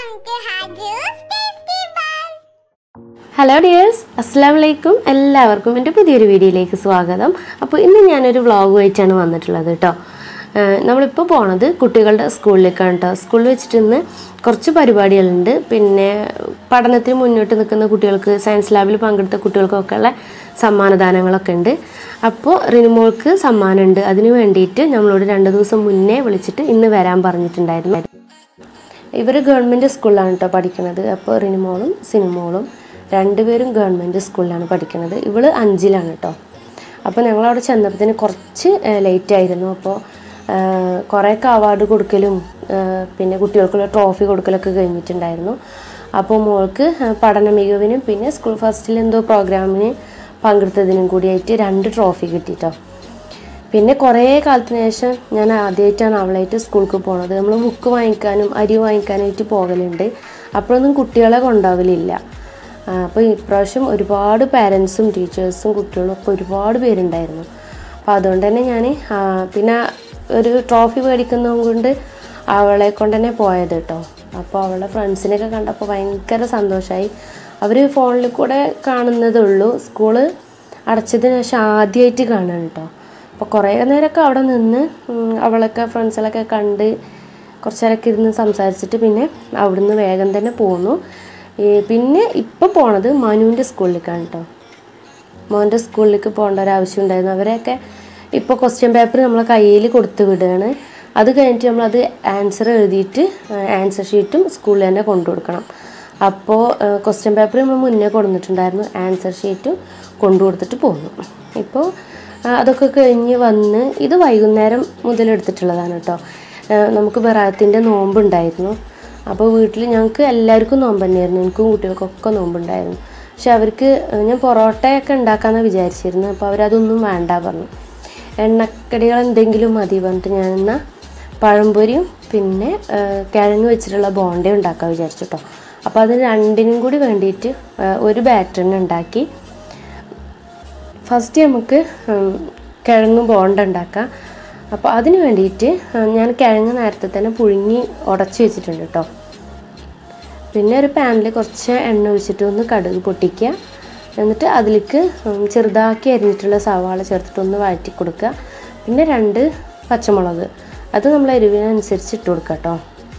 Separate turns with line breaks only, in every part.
to Haju's Tasty Buzz.
Hello dears അസ്സാം വലൈക്കും എല്ലാവർക്കും എൻ്റെ പുതിയൊരു വീഡിയോയിലേക്ക് സ്വാഗതം അപ്പോൾ ഇന്ന് ഞാനൊരു വ്ളോഗുമായിട്ടാണ് വന്നിട്ടുള്ളത് കേട്ടോ ഏഹ് നമ്മളിപ്പോൾ പോണത് കുട്ടികളുടെ സ്കൂളിലേക്കാണ് കേട്ടോ സ്കൂളിൽ വെച്ചിട്ട് ഇന്ന് കുറച്ച് പരിപാടികളുണ്ട് പിന്നെ പഠനത്തിന് മുന്നോട്ട് നിൽക്കുന്ന കുട്ടികൾക്ക് സയൻസ് ലാബിൽ പങ്കെടുത്ത കുട്ടികൾക്കൊക്കെ ഉള്ള സമ്മാനദാനങ്ങളൊക്കെ ഉണ്ട് അപ്പോൾ റിനിമോൾക്ക് സമ്മാനമുണ്ട് അതിന് വേണ്ടിയിട്ട് നമ്മളോട് രണ്ട് ദിവസം മുന്നേ വിളിച്ചിട്ട് ഇന്ന് വരാൻ പറഞ്ഞിട്ടുണ്ടായിരുന്നു ഇവർ ഗവൺമെൻറ് സ്കൂളിലാണ് കേട്ടോ പഠിക്കുന്നത് അപ്പോൾ റിനിമോളും സിനിമോളും രണ്ടുപേരും ഗവൺമെൻറ് സ്കൂളിലാണ് പഠിക്കുന്നത് ഇവള് അഞ്ചിലാണ് കേട്ടോ അപ്പോൾ ഞങ്ങളവിടെ ചെന്നപ്പോഴത്തേന് കുറച്ച് ലേറ്റ് ആയിരുന്നു അപ്പോൾ കുറേയൊക്കെ അവാർഡ് കൊടുക്കലും ആ, പിന്നെ കുട്ടികൾക്കുള്ള ട്രോഫി കൊടുക്കലൊക്കെ കഴിഞ്ഞിട്ടുണ്ടായിരുന്നു അപ്പോൾ മോൾക്ക് പഠന മികവിനും പിന്നെ സ്കൂൾ ഫസ്റ്റിൽ എന്തോ പ്രോഗ്രാമിന് പങ്കെടുത്തതിനും കൂടിയായിട്ട് രണ്ട് ട്രോഫി കിട്ടിട്ടോ പിന്നെ കുറേ കാലത്തിന് ശേഷം ഞാൻ ആദ്യമായിട്ടാണ് അവളായിട്ട് സ്കൂൾക്ക് പോണത് നമ്മൾ ബുക്ക് വാങ്ങിക്കാനും അരി വാങ്ങിക്കാനായിട്ട് പോകലുണ്ട് അപ്പോഴൊന്നും കുട്ടികളെ കൊണ്ടാവലില്ല ആ, അപ്പോൾ ഇപ്രാവശ്യം ഒരുപാട് പാരൻസും ടീച്ചേഴ്സും കുട്ടികളും ഒക്കെ ഒരുപാട് പേരുണ്ടായിരുന്നു അപ്പോൾ അതുകൊണ്ട് തന്നെ ഞാൻ പിന്നെ ഒരു ട്രോഫി മേടിക്കുന്നത് കൊണ്ട് അവളെ കൊണ്ട് തന്നെ പോയത് കേട്ടോ അപ്പോൾ അവളുടെ ഫ്രണ്ട്സിനെയൊക്കെ കണ്ടപ്പോൾ ഭയങ്കര സന്തോഷമായി അവർ ഫോണിൽ കൂടെ കാണുന്നതേ ഉള്ളൂ സ്കൂള് അടച്ചതിന് ശേഷം ആദ്യമായിട്ട് കാണാൻ കേട്ടോ അപ്പോൾ കുറേ നേരമൊക്കെ അവിടെ നിന്ന് ഉം, അവളൊക്കെ ഫ്രണ്ട്സിലൊക്കെ കണ്ട് കുറച്ച് നേരമൊക്കെ ഇരുന്ന് സംസാരിച്ചിട്ട് പിന്നെ അവിടുന്ന് വേഗം തന്നെ പോന്നു ഈ പിന്നെ ഇപ്പോൾ പോണത് മനുവിൻ്റെ സ്കൂളിലേക്കാണ് കേട്ടോ മോൻ്റെ സ്കൂളിലേക്ക് പോകേണ്ട ഒരു ആവശ്യം ഉണ്ടായിരുന്നു അവരെയൊക്കെ ഇപ്പോൾ ക്വസ്റ്റ്യൻ പേപ്പർ നമ്മളെ കയ്യിൽ കൊടുത്ത് വിടുകയാണ് അത് കഴിഞ്ഞിട്ട് നമ്മളത് ആൻസർ എഴുതിയിട്ട് ആൻസർ ഷീറ്റും സ്കൂളിൽ തന്നെ കൊണ്ടു കൊടുക്കണം അപ്പോൾ ക്വസ്റ്റ്യൻ പേപ്പർ നമ്മൾ മുന്നേ കൊടുത്തിട്ടുണ്ടായിരുന്നു ആൻസർ ഷീറ്റും കൊണ്ടു കൊടുത്തിട്ട് പോന്നു ഇപ്പോൾ ആ, അതൊക്കെ കഴിഞ്ഞ് വന്ന് ഇത് വൈകുന്നേരം മുതൽ എടുത്തിട്ടുള്ളതാണ് കേട്ടോ ആ, നമുക്ക് ബറാത്തിൻ്റെ നോമ്പുണ്ടായിരുന്നു അപ്പോൾ വീട്ടിൽ ഞങ്ങൾക്ക് എല്ലാവർക്കും നോമ്പ് തന്നെയായിരുന്നു എനിക്കും കുട്ടികൾക്കൊക്കെ നോമ്പുണ്ടായിരുന്നു പക്ഷെ അവർക്ക് ഏഹ്, ഞാൻ പൊറോട്ടയൊക്കെ ഉണ്ടാക്കാമെന്ന് വിചാരിച്ചിരുന്നു അപ്പോൾ അവരതൊന്നും വേണ്ട പറഞ്ഞു എണ്ണക്കടികൾ എന്തെങ്കിലും മതി പറഞ്ഞിട്ട് ഞാൻ എന്നാൽ പഴംപൊരിയും പിന്നെ ഏഹ്, കിഴങ്ങ് വെച്ചിട്ടുള്ള ബോണ്ടയും ഉണ്ടാക്കാൻ വിചാരിച്ചു കേട്ടോ അപ്പോൾ അത് രണ്ടിനും കൂടി വേണ്ടിയിട്ട് ഏഹ്, ഒരു ബാറ്ററിന് ഉണ്ടാക്കി ഫസ്റ്റ് നമുക്ക് ഉം, കിഴങ്ങ് ബോണ്ട ഉണ്ടാക്കാം അപ്പോൾ അതിന് വേണ്ടിയിട്ട് ഉം, ഞാൻ കിഴങ്ങ് നേരത്തെ തന്നെ പുഴുങ്ങി ഉടച്ച് വെച്ചിട്ടുണ്ട് കേട്ടോ പിന്നെ ഒരു പാനിൽ കുറച്ച് എണ്ണ ഒഴിച്ചിട്ട് ഒന്ന് കടുക് പൊട്ടിക്കുക എന്നിട്ട് അതിലേക്ക് ഉം, ചെറുതാക്കി അരിഞ്ഞിട്ടുള്ള സവാള ചേർത്തിട്ട് ഒന്ന് വഴറ്റി കൊടുക്കുക പിന്നെ രണ്ട് പച്ചമുളക് അത് നമ്മൾ എരിവിനനുസരിച്ച് ഇട്ട് കൊടുക്കുക കേട്ടോ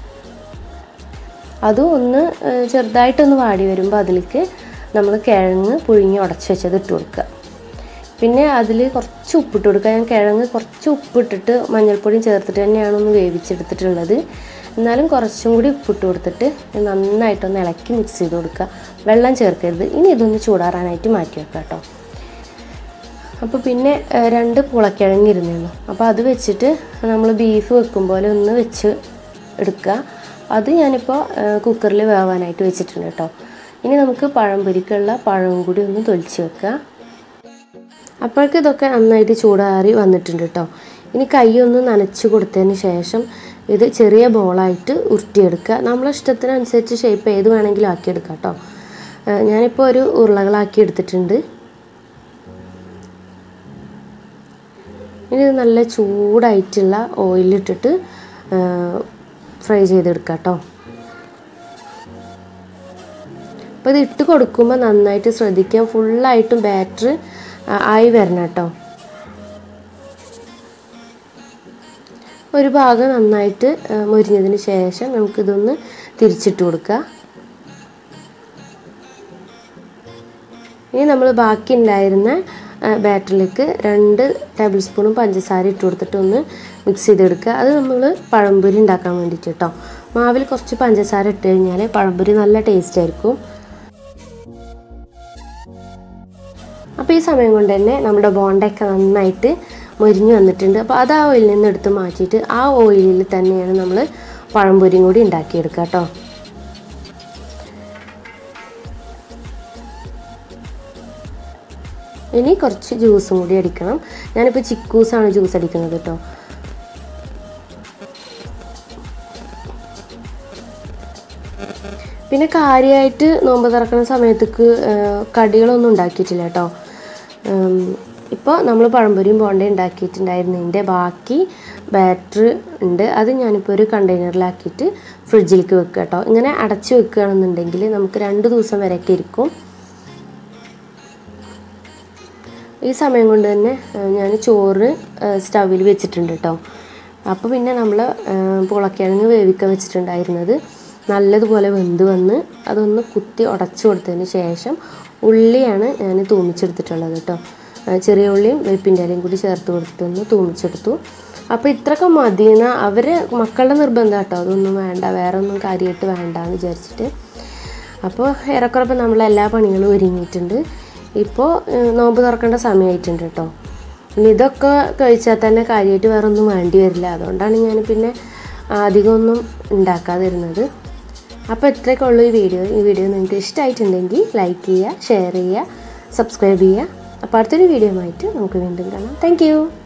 അതും ഒന്ന് ഏഹ്, ചെറുതായിട്ടൊന്ന് വാടി വരുമ്പോൾ അതിലേക്ക് നമ്മൾ കിഴങ്ങ് പുഴുങ്ങി ഉടച്ച് വെച്ചത് ഇട്ട് കൊടുക്കുക പിന്നെ അതിൽ കുറച്ച് ഉപ്പിട്ട് കൊടുക്കുക ഞാൻ കിഴങ്ങ് കുറച്ച് ഉപ്പിട്ടിട്ട് മഞ്ഞൾപ്പൊടിയും ചേർത്തിട്ട് തന്നെയാണ് ഒന്ന് വേവിച്ചെടുത്തിട്ടുള്ളത് എന്നാലും കുറച്ചും കൂടി ഉപ്പിട്ട് കൊടുത്തിട്ട് നന്നായിട്ടൊന്ന് ഇളക്കി മിക്സ് ചെയ്ത് കൊടുക്കുക വെള്ളം ചേർക്കരുത് ഇനി ഇതൊന്ന് ചൂടാറാനായിട്ട് മാറ്റി വെക്കുക കേട്ടോ അപ്പോൾ പിന്നെ ഏഹ്, രണ്ട് പുളക്കിഴങ്ങ് ഇരുന്നിരുന്നു അപ്പോൾ അത് വെച്ചിട്ട് നമ്മൾ ബീഫ് വെക്കും പോലെ ഒന്ന് വെച്ച് എടുക്കുക അത് ഞാനിപ്പോൾ കുക്കറിൽ വേവാനായിട്ട് വെച്ചിട്ടുണ്ട് കേട്ടോ ഇനി നമുക്ക് പഴംപൊരിക്കുള്ള പഴവും കൂടി ഒന്ന് തൊലിച്ച് വെക്കുക അപ്പോഴേക്ക് ഇതൊക്കെ നന്നായിട്ട് ചൂടാറി വന്നിട്ടുണ്ട് കേട്ടോ ഇനി കൈ ഒന്ന് നനച്ച് കൊടുത്തതിന് ശേഷം ഇത് ചെറിയ ബോളായിട്ട് ഉരുട്ടിയെടുക്കുക നമ്മളെ ഇഷ്ടത്തിനനുസരിച്ച് ഷേപ്പ് ഏത് വേണമെങ്കിലും ആക്കിയെടുക്കാം കേട്ടോ ഏഹ് ഞാനിപ്പോൾ ഒരു ഉരുളകളാക്കി എടുത്തിട്ടുണ്ട് ഇനി ഇത് നല്ല ചൂടായിട്ടുള്ള ഓയിലിട്ടിട്ട് ഫ്രൈ ചെയ്തെടുക്കാം കേട്ടോ അപ്പോൾ ഇത് ഇട്ട് കൊടുക്കുമ്പോൾ നന്നായിട്ട് ശ്രദ്ധിക്കാം ഫുള്ളായിട്ടും ബാറ്റർ ആയി വരണം കേട്ടോ ഒരു ഭാഗം നന്നായിട്ട് ആ, മൊരിഞ്ഞതിന് ശേഷം നമുക്കിതൊന്ന് തിരിച്ചിട്ട് കൊടുക്കുക ഇനി നമ്മൾ ബാക്കി ഉണ്ടായിരുന്ന ബാറ്ററിലേക്ക് രണ്ട് ടേബിൾ സ്പൂണും പഞ്ചസാര ഇട്ട് കൊടുത്തിട്ട് ഒന്ന് മിക്സ് ചെയ്തെടുക്കുക അത് നമ്മൾ പഴംപൊരി ഉണ്ടാക്കാൻ വേണ്ടിയിട്ട് കേട്ടോ മാവിൽ കുറച്ച് പഞ്ചസാര ഇട്ട് കഴിഞ്ഞാൽ പഴംപൊരി നല്ല ടേസ്റ്റ് ആയിരിക്കും അപ്പോൾ ഈ സമയം കൊണ്ട് തന്നെ നമ്മുടെ ബോണ്ടയൊക്കെ നന്നായിട്ട് മൊരിഞ്ഞ് വന്നിട്ടുണ്ട് അപ്പോൾ അത് ആ ഓയിലിൽ നിന്ന് എടുത്ത് മാറ്റിയിട്ട് ആ ഓയിലിൽ തന്നെയാണ് നമ്മൾ പഴംപൊരിയും കൂടി ഉണ്ടാക്കിയെടുക്കുക കേട്ടോ ഇനി കുറച്ച് ജ്യൂസും കൂടി അടിക്കണം ഞാനിപ്പോൾ ചിക്കൂസാണ് ജ്യൂസ് അടിക്കുന്നത് കേട്ടോ പിന്നെ കാര്യമായിട്ട് നോമ്പ് തുറക്കുന്ന സമയത്തേക്ക് ഏഹ്, കടികളൊന്നും ഉണ്ടാക്കിയിട്ടില്ല കേട്ടോ ഇപ്പോൾ നമ്മൾ പഴംപൊരിയും ബോണ്ടയും ഉണ്ടാക്കിയിട്ടുണ്ടായിരുന്നതിൻ്റെ ബാക്കി ബാറ്റർ ഉണ്ട് അത് ഞാനിപ്പോൾ ഒരു കണ്ടെയ്നറിലാക്കിയിട്ട് ഫ്രിഡ്ജിലേക്ക് വെക്കുക കേട്ടോ ഇങ്ങനെ അടച്ച് വെക്കുകയാണെന്നുണ്ടെങ്കിൽ നമുക്ക് രണ്ട് ദിവസം വരെയൊക്കെ ഇരിക്കും ഈ സമയം കൊണ്ട് തന്നെ ഞാൻ ചോറ് സ്റ്റവിൽ വെച്ചിട്ടുണ്ട് കേട്ടോ അപ്പോൾ പിന്നെ നമ്മൾ പുളക്കിഴങ്ങ് വേവിക്കാൻ വെച്ചിട്ടുണ്ടായിരുന്നത് നല്ലതുപോലെ വെന്ത് വന്ന് അതൊന്ന് കുത്തി ഉടച്ചു കൊടുത്തതിന് ശേഷം ഉള്ളിയാണ് ഞാൻ തൂമിച്ചെടുത്തിട്ടുള്ളത് കേട്ടോ ആ, ചെറിയ ഉള്ളിയും വേപ്പിൻ്റെ ഇലയും കൂടി ചേർത്ത് കൊടുത്തൊന്ന് തൂമിച്ചെടുത്തു അപ്പോൾ ഇത്രയൊക്കെ മതിയെന്ന അവർ മക്കളുടെ നിർബന്ധം കേട്ടോ അതൊന്നും വേണ്ട വേറെ ഒന്നും കാര്യമായിട്ട് വേണ്ട എന്ന് വിചാരിച്ചിട്ട് അപ്പോൾ ഏറെക്കുറെ ഇപ്പോൾ നമ്മൾ എല്ലാ പണികളും ഒരുങ്ങിയിട്ടുണ്ട് ഇപ്പോൾ ഏഹ്, നോമ്പ് തുറക്കേണ്ട സമയമായിട്ടുണ്ട് കേട്ടോ ഇനി ഇതൊക്കെ കഴിച്ചാൽ തന്നെ കാര്യമായിട്ട് വേറെ ഒന്നും വേണ്ടി വരില്ല അതുകൊണ്ടാണ് ഞാൻ പിന്നെ അധികമൊന്നും ഉണ്ടാക്കാതിരുന്നത് അപ്പോൾ ഇത്രയൊക്കെ ഉള്ളൂ ഈ വീഡിയോ ഈ വീഡിയോ നിങ്ങൾക്ക് ഇഷ്ടമായിട്ടുണ്ടെങ്കിൽ ലൈക്ക് ചെയ്യുക ഷെയർ ചെയ്യുക സബ്സ്ക്രൈബ് ചെയ്യുക അപ്പോൾ അടുത്തൊരു വീഡിയോ ആയിട്ട് നമുക്ക് വീണ്ടും കാണാം താങ്ക്